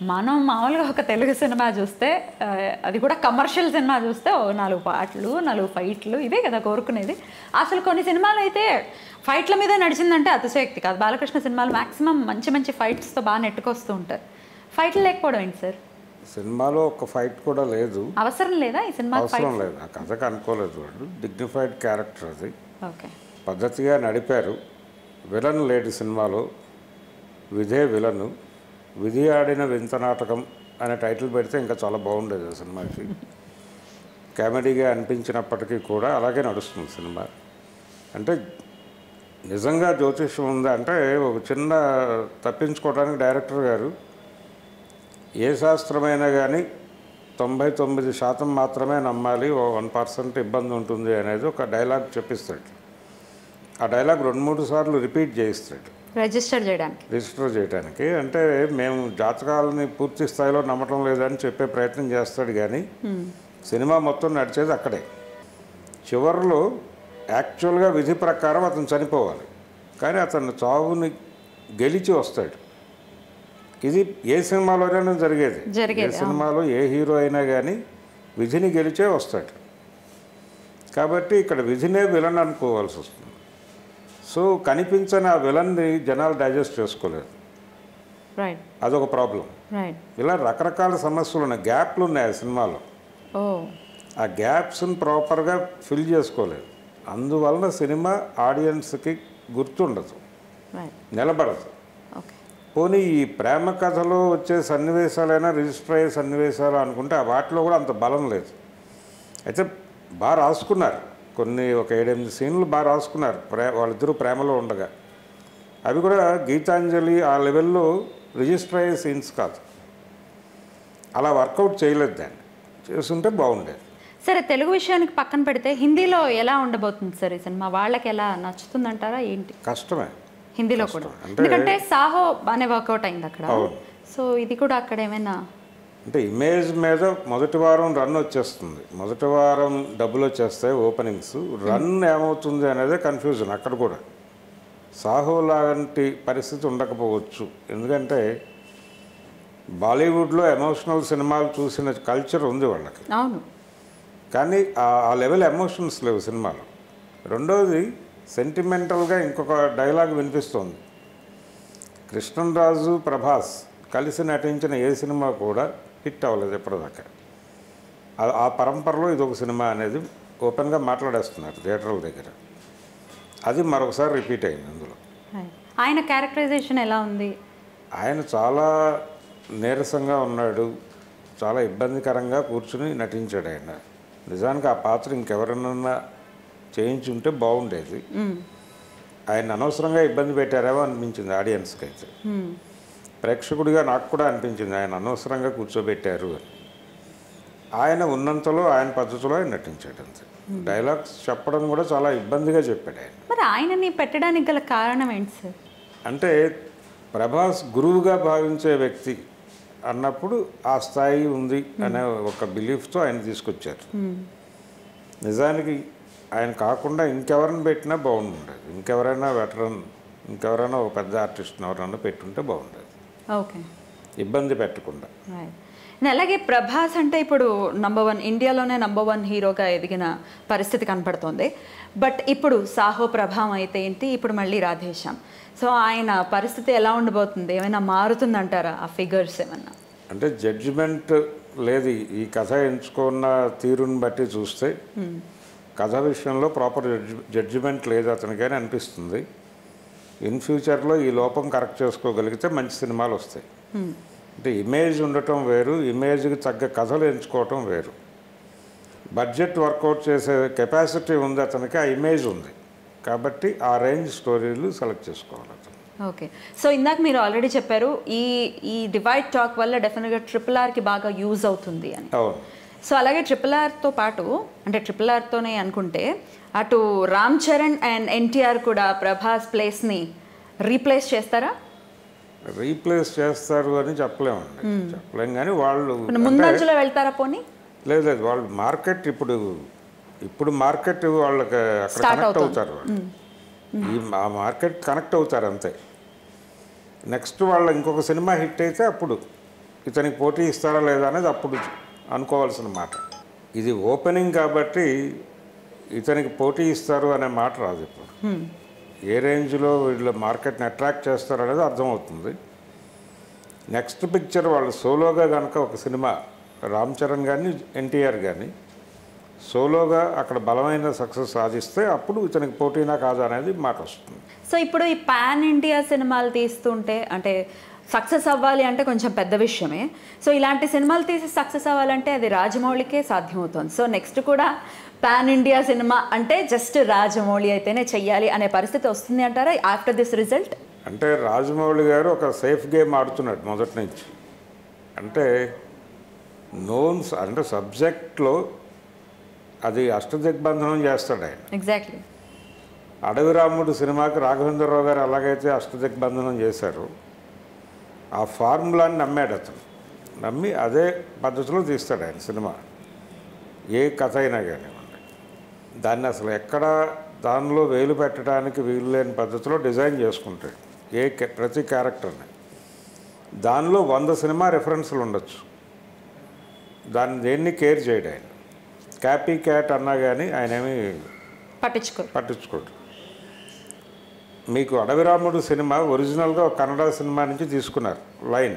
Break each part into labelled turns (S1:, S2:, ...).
S1: మనం మామూలుగా ఒక తెలుగు సినిమా చూస్తే ఆ, అది కూడా కమర్షియల్ సినిమా చూస్తే ఓ నాలుగు పాటలు నాలుగు ఫైట్లు ఇవే కదా కోరుకునేది అసలు కొన్ని సినిమాలు అయితే ఫైట్ల మీద నడిచిందంటే అతిశయోక్తి కాదు బాలకృష్ణ సినిమాలు మాక్సిమం మంచి మంచి ఫైట్స్తో బాగా నెట్టుకొస్తూ ఉంటారు ఫైట్లు లేకపోవడం ఏంటి సార్
S2: సినిమాలో ఒక ఫైట్ కూడా లేదు
S1: అవసరం లేదా ఈ సినిమా
S2: అవసరం లేదు ఆ కథకు అనుకోలేదు వాడు డిగ్నిఫైడ్ క్యారెక్టర్ అది
S1: ఓకే
S2: పద్ధతిగా నడిపారు విలన్ లేడు సినిమాలో విధే విలను విధి ఆడిన వింత నాటకం అనే టైటిల్ పెడితే ఇంకా చాలా బాగుండేది ఆ సినిమాకి కామెడీగా అనిపించినప్పటికీ కూడా అలాగే నడుస్తుంది సినిమా అంటే నిజంగా జ్యోతిష్యం ఉందా అంటే ఒక చిన్న తప్పించుకోవడానికి డైరెక్టర్ గారు ఏ శాస్త్రమైనా కానీ తొంభై తొమ్మిది శాతం మాత్రమే నమ్మాలి ఓ వన్ పర్సెంట్ ఇబ్బంది ఉంటుంది అనేది ఒక డైలాగ్ చెప్పిస్తాడు ఆ డైలాగ్ రెండు మూడు సార్లు రిపీట్ చేయిస్తాడు
S1: రిజిస్టర్ చేయడానికి
S2: రిజిస్టర్ చేయడానికి అంటే మేము జాతకాలని పూర్తి స్థాయిలో నమ్మటం లేదని చెప్పే ప్రయత్నం చేస్తాడు కానీ సినిమా మొత్తం నడిచేది అక్కడే చివరిలో యాక్చువల్గా విధి ప్రకారం అతను చనిపోవాలి కానీ అతను చావుని గెలిచి వస్తాడు ఇది ఏ సినిమాలోనైనా జరిగేది ఏ
S1: జరిగేది,
S2: సినిమాలో ఏ హీరో అయినా కానీ విధిని గెలిచే వస్తాడు కాబట్టి ఇక్కడ విధినే విలన్ అనుకోవాల్సి వస్తుంది సో కనిపించని ఆ విలన్ని జనాలు డైజెస్ట్ చేసుకోలేదు
S1: రైట్
S2: అదొక ప్రాబ్లం
S1: రైట్
S2: ఇలా రకరకాల సమస్యలు ఉన్నాయి గ్యాప్లు ఉన్నాయి ఆ సినిమాలో
S1: ఓ
S2: ఆ గ్యాప్స్ని ప్రాపర్గా ఫిల్ చేసుకోలేదు అందువలన సినిమా ఆడియన్స్కి గుర్తుండదు
S1: రైట్
S2: నిలబడదు
S1: ఓకే
S2: పోనీ ఈ ప్రేమ కథలో వచ్చే సన్నివేశాలైనా రిజిస్టర్ అయ్యే సన్నివేశాలు అనుకుంటే ఆ వాటిలో కూడా అంత బలం లేదు అయితే బాగా రాసుకున్నారు కొన్ని ఒక ఏడెనిమిది సీన్లు బాగా రాసుకున్నారు ప్రే వాళ్ళిద్దరూ ప్రేమలో ఉండగా అవి కూడా గీతాంజలి ఆ లెవెల్లో రిజిస్టర్ అయ్యే సీన్స్ కాదు అలా వర్కౌట్ చేయలేదు దాన్ని చేస్తుంటే బాగుండేది
S1: సరే తెలుగు విషయానికి పక్కన పెడితే హిందీలో ఎలా ఉండబోతుంది సార్ ఈ సినిమా వాళ్ళకి ఎలా నచ్చుతుందంటారా ఏంటి
S2: కష్టమే
S1: హిందీలో కూడా
S2: అంటే-
S1: ఎందుకంటే సాహో బాగానే వర్కౌట్ అయింది అక్కడ
S2: అవును.
S1: సో ఇది కూడా అక్కడ ఏమైనా
S2: అంటే ఇమేజ్ మీద మొదటి వారం రన్ వచ్చేస్తుంది మొదటి వారం డబ్బులు వచ్చేస్తాయి ఓపెనింగ్స్ రన్ ఏమవుతుంది అనేది కన్ఫ్యూజన్ అక్కడ కూడా సాహో లాంటి పరిస్థితి ఉండకపోవచ్చు ఎందుకంటే బాలీవుడ్లో ఎమోషనల్ సినిమాలు చూసిన కల్చర్ ఉంది వాళ్ళకి
S1: అవును
S2: కానీ ఆ ఆ లెవెల్ ఎమోషన్స్ లేవు సినిమాలో రెండోది సెంటిమెంటల్గా ఇంకొక డైలాగ్ వినిపిస్తోంది కృష్ణరాజు ప్రభాస్ కలిసి నటించిన ఏ సినిమా కూడా హిట్ అవ్వలేదు ఎప్పటిదాకా ఆ- ఆ పరంపరలో ఇది ఒక సినిమా అనేది ఓపెన్గా మాట్లాడేస్తున్నారు థియేటర్ల దగ్గర అది మరొకసారి రిపీట్ అయింది అందులో
S1: Right. ఆయన క్యారెక్టరైజేషన్ ఎలా ఉంది
S2: ఆయన చాలా నీరసంగా ఉన్నాడు చాలా ఇబ్బందికరంగా కూర్చుని నటించాడు ఆయన నిజానికి ఆ పాత్ర ఇంకెవరినన్నా చేయించుంటే బాగుండేది
S1: మ్మ్.
S2: ఆయన అనవసరంగా ఇబ్బంది పెట్టారేమో అనిపించింది ఆడియన్స్కి అయితే
S1: మ్మ్.
S2: ప్రేక్షకుడిగా నాకు కూడా అనిపించింది ఆయన అనవసరంగా కూర్చోబెట్టారు అని ఆయన ఉన్నంతలో ఆయన పద్ధతిలో ఆయన నటించాడు అంతే డైలాగ్స్ చెప్పడం కూడా చాలా ఇబ్బందిగా చెప్పాడు ఆయన
S1: మరి ఆయనని పెట్టడానికి గల కారణం ఏంటి సార్
S2: అంటే ప్రభాస్ గురువుగా భావించే వ్యక్తి అన్నప్పుడు ఆ స్థాయి ఉంది అనే ఒక బిలీఫ్తో ఆయన తీసుకొచ్చారు నిజానికి ఆయన కాకుండా ఇంకెవరిని పెట్టినా బాగుండేది ఇంకెవరైనా వెటరన్ ఇంకెవరైనా ఒక పెద్ద ఆర్టిస్ట్ని ఎవరైనా పెట్టుంటే బాగుండేది
S1: ఓకే
S2: ఇబ్బంది పెట్టకుండా
S1: రైట్ అలాగే ప్రభాస్ అంటే ఇప్పుడు నంబర్ వన్ ఇండియాలోనే నంబర్ వన్ హీరోగా ఎదిగిన పరిస్థితి కనపడుతోంది బట్ ఇప్పుడు సాహో ప్రభావం అయితే ఏంటి ఇప్పుడు మళ్ళీ రాధేశ్యామ్ సో ఆయన పరిస్థితి ఎలా ఉండబోతుంది ఏమైనా మారుతుందంటారా ఆ ఫిగర్స్ ఏమన్నా
S2: అంటే జడ్జిమెంట్ లేదు ఈ- ఈ కథ ఎంచుకున్న తీరుని బట్టి చూస్తే కథ విషయంలో ప్రాపర్ జడ్జిమెంట్ లేదు అతనికి అని అనిపిస్తుంది ఇన్ ఫ్యూచర్లో ఈ లోపం కరెక్ట్ చేసుకోగలిగితే మంచి సినిమాలు వస్తాయి అంటే ఇమేజ్ ఉండటం వేరు ఇమేజ్కి తగ్గ కథలు ఎంచుకోవటం వేరు బడ్జెట్ వర్కౌట్ చేసే కెపాసిటీ ఉంది అతనికి ఆ ఇమేజ్ ఉంది కాబట్టి ఆ రేంజ్ స్టోరీలు సెలెక్ట్ చేసుకోవాలి అతను
S1: ఓకే సో ఇందాక మీరు ఆల్రెడీ చెప్పారు ఈ ఈ డివైడ్ టాక్ వల్ల డెఫినెట్గా ట్రిపుల్ ఆర్కి బాగా యూజ్ అవుతుంది అని
S2: అవును
S1: సో అలాగే ట్రిపుల్ ఆర్తో పాటు అంటే ట్రిపుల్ ఆర్తోనే అనుకుంటే అటు రామ్ చరణ్ అండ్ ఎన్టీఆర్ కూడా ప్రభాస్ ప్లేస్ని రీప్లేస్ చేస్తారా
S2: రీప్లేస్ చేస్తారు అని చెప్పలేమండి చెప్పలేం కానీ వాళ్ళు
S1: కొన్ని ముందంజలో వెళ్తారా పోనీ
S2: లేదు లేదు వాళ్ళు మార్కెట్ ఇప్పుడు ఇప్పుడు మార్కెట్ వాళ్ళకి అక్కడ
S1: Start
S2: కనెక్ట్
S1: అవుతోంది.
S2: అవుతారు వాళ్ళు ఈ ఆ మార్కెట్ కనెక్ట్ అవుతారు అంతే నెక్స్ట్ వాళ్ళ ఇంకొక సినిమా హిట్ అయితే అప్పుడు ఇతనికి పోటీ ఇస్తారా లేదా అనేది అప్పుడు అనుకోవాల్సిన మాట ఇది ఓపెనింగ్ కాబట్టి ఇతనికి పోటీ ఇస్తారు అనే మాట రాదు ఇప్పుడు ఏ రేంజ్లో వీళ్ళు మార్కెట్ని అట్రాక్ట్ చేస్తారు అనేది అర్థమవుతుంది నెక్స్ట్ పిక్చర్ వాళ్ళు సోలోగా కనుక ఒక సినిమా రామ్ చరణ్ కానీ ఎన్టీఆర్ కానీ సోలోగా అక్కడ బలమైన సక్సెస్ సాధిస్తే అప్పుడు ఇతనికి పోటీనా కాదా అనేది మాట వస్తుంది
S1: సో ఇప్పుడు ఈ పాన్ ఇండియా సినిమాలు తీస్తుంటే అంటే సక్సెస్ అవ్వాలి అంటే కొంచెం పెద్ద విషయమే సో ఇలాంటి సినిమాలు తీసి సక్సెస్ అవ్వాలంటే అది రాజమౌళికే సాధ్యమవుతుంది సో నెక్స్ట్ కూడా పాన్ ఇండియా సినిమా అంటే జస్ట్ రాజమౌళి అయితేనే చెయ్యాలి అనే పరిస్థితి వస్తుంది అంటారా ఆఫ్టర్ దిస్ రిజల్ట్
S2: అంటే రాజమౌళి గారు ఒక సేఫ్ గేమ్ ఆడుతున్నాడు మొదటి నుంచి అంటే నోన్స్ అంటే సబ్జెక్ట్లో అది అష్టదిగ్బంధనం చేస్తాడు ఆయన
S1: ఎగ్జాక్ట్లీ
S2: అడవి రాముడు సినిమాకి రాఘవేంద్రరావు గారు ఎలాగైతే అష్టదిగ్బంధనం చేశారు ఆ ఫార్ములాని నమ్మాడు అతను నమ్మి అదే పద్ధతిలో తీస్తాడు ఆయన సినిమా ఏ కథ అయినా కానివ్వండి దాన్ని అసలు ఎక్కడ దానిలో వేలు పెట్టడానికి వీలు లేని పద్ధతిలో డిజైన్ చేసుకుంటాడు ఏ క- ప్రతి క్యారెక్టర్ని దానిలో వంద సినిమా రెఫరెన్స్లు ఉండొచ్చు దాన్ని దేన్ని కేర్ చేయడు ఆయన క్యాపీ క్యాట్ అన్నా కానీ ఆయన ఏమీ
S1: పట్టించుకో
S2: పట్టించుకోడు మీకు అడవిరాముడు సినిమా ఒరిజినల్గా ఒక కన్నడ సినిమా నుంచి తీసుకున్నారు లైన్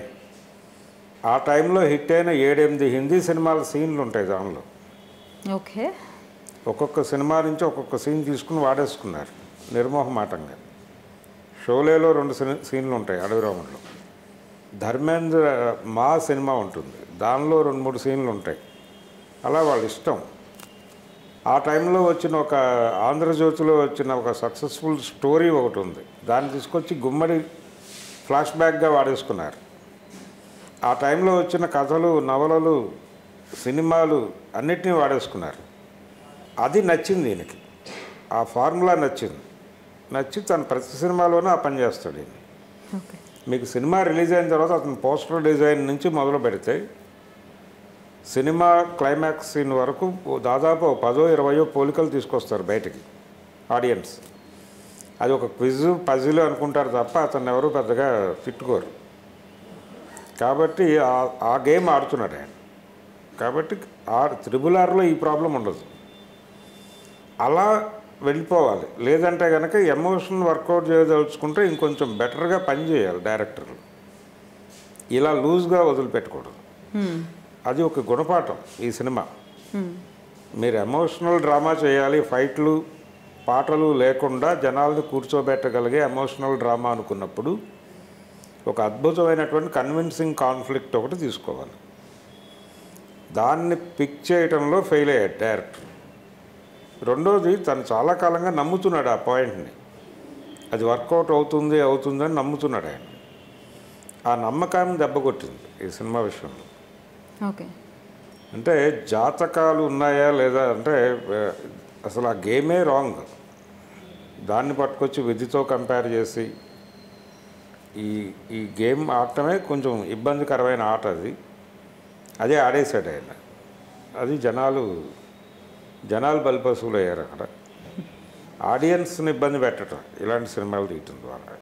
S2: ఆ టైంలో హిట్ అయిన ఏడెనిమిది హిందీ సినిమాల సీన్లు ఉంటాయి దానిలో
S1: ఓకే
S2: ఒక్కొక్క సినిమా నుంచి ఒక్కొక్క సీన్ తీసుకుని వాడేసుకున్నారు నిర్మోహమాటంగా షోలేలో రెండు సీన్ సీన్లు ఉంటాయి అడవిరాముడిలో ధర్మేంద్ర మా సినిమా ఉంటుంది దానిలో రెండు మూడు సీన్లు ఉంటాయి అలా వాళ్ళ ఇష్టం ఆ టైంలో వచ్చిన ఒక ఆంధ్రజ్యోతిలో వచ్చిన ఒక సక్సెస్ఫుల్ స్టోరీ ఒకటి ఉంది దాన్ని తీసుకొచ్చి గుమ్మడి ఫ్లాష్ బ్యాక్గా వాడేసుకున్నారు ఆ టైంలో వచ్చిన కథలు నవలలు సినిమాలు అన్నిటినీ వాడేసుకున్నారు అది నచ్చింది ఈయనకి ఆ ఫార్ములా నచ్చింది నచ్చి తన ప్రతి సినిమాలోనూ ఆ పని చేస్తాడు ఈయన
S1: ఓకే
S2: మీకు సినిమా రిలీజ్ అయిన తర్వాత అతను పోస్టర్ డిజైన్ నుంచి మొదలు పెడితే సినిమా క్లైమాక్స్ సీన్ వరకు ఓ దాదాపు ఓ పదో ఇరవయో పోలికలు తీసుకొస్తారు బయటికి ఆడియన్స్ అది ఒక క్విజ్ పజిల్ అనుకుంటారు తప్ప అతను ఎవరు పెద్దగా తిట్టుకోరు కాబట్టి ఆ- ఆ గేమ్ ఆడుతున్నాడు ఆయన కాబట్టి ఆ త్రిబుల్ ఆర్లో ఈ ప్రాబ్లం ఉండదు అలా వెళ్ళిపోవాలి లేదంటే కనుక ఎమోషన్ వర్కౌట్ చేయదలుచుకుంటే ఇంకొంచెం బెటర్గా పని చేయాలి డైరెక్టర్లు ఇలా లూజ్గా వదిలిపెట్టకూడదు అది ఒక గుణపాఠం ఈ సినిమా మీరు ఎమోషనల్ డ్రామా చేయాలి ఫైట్లు పాటలు లేకుండా జనాల్ని కూర్చోబెట్టగలిగే ఎమోషనల్ డ్రామా అనుకున్నప్పుడు ఒక అద్భుతమైనటువంటి కన్విన్సింగ్ కాన్ఫ్లిక్ట్ ఒకటి తీసుకోవాలి దాన్ని పిక్ చేయటంలో ఫెయిల్ అయ్యాడు డైరెక్టర్ రెండోది తను చాలా కాలంగా నమ్ముతున్నాడు ఆ పాయింట్ని అది వర్కౌట్ అవుతుంది అవుతుందని నమ్ముతున్నాడు ఆయన ఆ నమ్మకాన్ని దెబ్బకొట్టింది ఈ సినిమా విషయంలో
S1: ఓకే
S2: అంటే జాతకాలు ఉన్నాయా లేదా అంటే ఆ, అసలు ఆ గేమే రాంగ్ దాన్ని పట్టుకొచ్చి విధితో కంపేర్ చేసి ఈ ఈ గేమ్ ఆడటమే కొంచెం ఇబ్బందికరమైన ఆట అది అదే ఆడేశాడు ఆయన అది జనాలు జనాలు బలిపశువులు అయ్యారు అక్కడ ఆడియన్స్ని ఇబ్బంది పెట్టడం ఇలాంటి సినిమాలు తీయటం ద్వారా